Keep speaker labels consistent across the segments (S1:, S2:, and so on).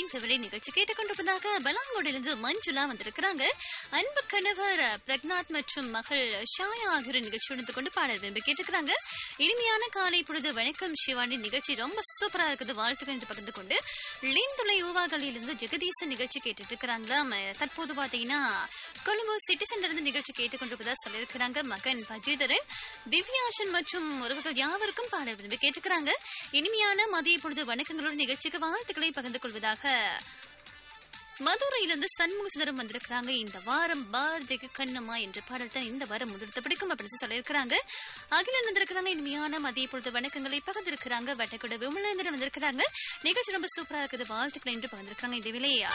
S1: இந்த விலை நிகழ்ச்சி கேட்டுக்கொண்டிருப்பதாக பலாங்கோடிலிருந்து மஞ்சுளா வந்திருக்கிறாங்க அன்பு கணவர் பிரக்நாத் மற்றும் மகள் ஷாயா ஆகியோர் நிகழ்ச்சி உணர்ந்து கொண்டு பாடல் விரும்பி கேட்டுக்கிறாங்க இனிமையான காலை பொழுது வணக்கம் சிவானி நிகழ்ச்சி ரொம்ப சூப்பரா இருக்குது வாழ்த்துக்கள் என்று பகிர்ந்து கொண்டு லிந்துளை ஊவாகளிலிருந்து ஜெகதீசன் நிகழ்ச்சி கேட்டுட்டு இருக்கிறாங்களாம் தற்போது பாத்தீங்கன்னா கொழும்பு சிட்டி சென்டர் இருந்து நிகழ்ச்சி கேட்டுக்கொண்டிருப்பதா சொல்லியிருக்கிறாங்க மகன் பஜீதரன் திவ்யாஷன் மற்றும் உறவுகள் யாவருக்கும் பாட விரும்பி கேட்டுக்கிறாங்க இனிமையான மதிய பொழுது வணக்கங்களோட நிகழ்ச்சிக்கு வாழ்த்துக்களை பகிர்ந்து கொள்வதாக மதுரையிலிருந்து சண்முக சுந்தரம் வந்திருக்கிறாங்க இந்த வாரம் பாரதிக்கு கண்ணம்மா என்ற பாடல் தான் இந்த வாரம் முதிர்த்த பிடிக்கும் அப்படின்னு சொல்லியிருக்கிறாங்க அகிலன் வந்திருக்கிறாங்க இனிமையான மதிய பொழுது வணக்கங்களை பகிர்ந்திருக்கிறாங்க வட்டக்கூட விமலேந்திரன் வந்திருக்கிறாங்க நிகழ்ச்சி ரொம்ப சூப்பரா இருக்குது வாழ்த்துக்களை என்று பகிர்ந்திருக்கிறாங்க இந்த விலையா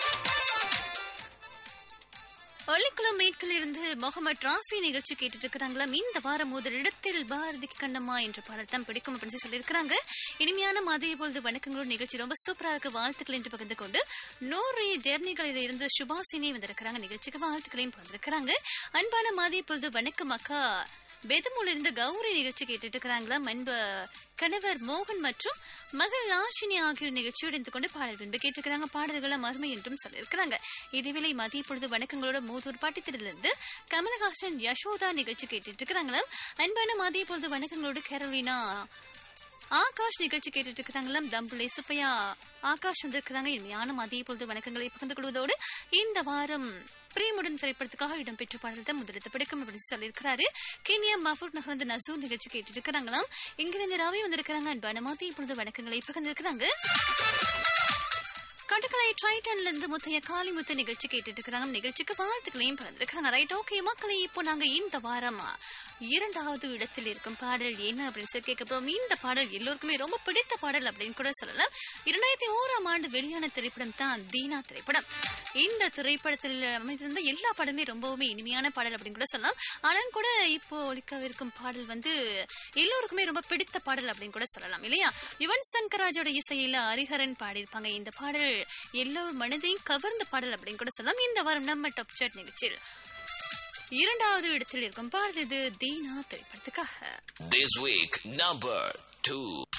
S1: ஒல்லிக்குளம் மேற்கில் இருந்து முகமது ராஃபி நிகழ்ச்சி கேட்டுட்டு இருக்கிறாங்களாம் இந்த வாரம் முதலிடத்தில் பாரதிக்கு கண்ணம்மா என்ற பாடல் தான் பிடிக்கும் அப்படின்னு சொல்லியிருக்கிறாங்க இனிமையான மதிய பொழுது வணக்கங்களோட நிகழ்ச்சி ரொம்ப சூப்பரா இருக்கு வாழ்த்துக்கள் என்று பகிர்ந்து கொண்டு நூறு ஜெர்னிகளில் இருந்து சுபாசினி வந்திருக்கிறாங்க நிகழ்ச்சிக்கு வாழ்த்துக்களையும் பகிர்ந்திருக்கிறாங்க அன்பான மதிய பொழுது வணக்கம் அக்கா பெதமூல இருந்து கௌரி நிகழ்ச்சி கேட்டுட்டு இருக்கிறாங்களா அன்பு கணவர் மோகன் மற்றும் மகள் ராஷினி ஆகியோர் நிகழ்ச்சியோடு இருந்து கொண்டு பாடல் விரும்பி கேட்டுக்கிறாங்க பாடல்களை மறுமை என்றும் சொல்லியிருக்கிறாங்க இதேவேளை மதிய பொழுது வணக்கங்களோட மூதூர் பாட்டித்திலிருந்து கமலஹாசன் யசோதா நிகழ்ச்சி கேட்டுட்டு இருக்கிறாங்களாம் அன்பான மதிய பொழுது வணக்கங்களோடு கேரோலினா ஆகாஷ் நிகழ்ச்சி கேட்டுட்டு இருக்கிறாங்களாம் தம்புளை சுப்பையா ஆகாஷ் வந்திருக்கிறாங்க இனிமையான மதிய பொழுது வணக்கங்களை பகிர்ந்து கொள்வதோடு இந்த வாரம் பிரேமுடன் திரைப்படத்துக்காக இடம்பெற்ற பாடல் தான் முதலிடத்தை பிடிக்கும் அப்படின்னு சொல்லியிருக்கிறாரு கென்யா மஃபூர் நகர்ந்து நசூர் நிகழ்ச்சி கேட்டுட்டு இருக்கிறாங்களாம் இங்கிருந்து ராவி வந்திருக்கிறாங்க அன்பான மதிய பொழுது வணக்கங்களை பகிர்ந்திருக்கிறாங்க கட்டுக்கலை ட்ரைட்டன்ல இருந்து முத்தைய காளிமுத்து நிகழ்ச்சி கேட்டுட்டு இருக்கிறாங்க நிகழ்ச்சிக்கு வாழ்த்துக்களையும் பகிர்ந்துருக்காங்க ரைட் ஓகே மக்களை இப்போ நாங்க இந்த வாரம் இரண்டாவது இடத்தில் இருக்கும் பாடல் என்ன அப்படின்னு சொல்லி கேட்கப்போம் இந்த பாடல் எல்லோருக்குமே ரொம்ப பிடித்த பாடல் அப்படின்னு கூட சொல்லலாம் இரண்டாயிரத்தி ஓராம் ஆண்டு வெளியான திரைப்படம் தான் தீனா திரைப்படம் இந்த திரைப்படத்தில் அமைந்திருந்த எல்லா படமே ரொம்பவுமே இனிமையான பாடல் அப்படின்னு கூட சொல்லலாம் ஆனால் கூட இப்போ ஒழிக்கவிருக்கும் பாடல் வந்து எல்லோருக்குமே ரொம்ப பிடித்த பாடல் அப்படின்னு கூட சொல்லலாம் இல்லையா யுவன் சங்கராஜோட இசையில ஹரிஹரன் பாடியிருப்பாங்க இந்த பாடல் எல்லோரும் மனதையும் கவர்ந்த பாடல் அப்படின்னு கூட சொல்லலாம் இந்த வாரம் நம்ம டாப் சாட் நிகழ்ச்சியில் இரண்டாவது இடத்தில் இருக்கும் பாடல் இது தீனா திரைப்படத்துக்காக
S2: This week, number two.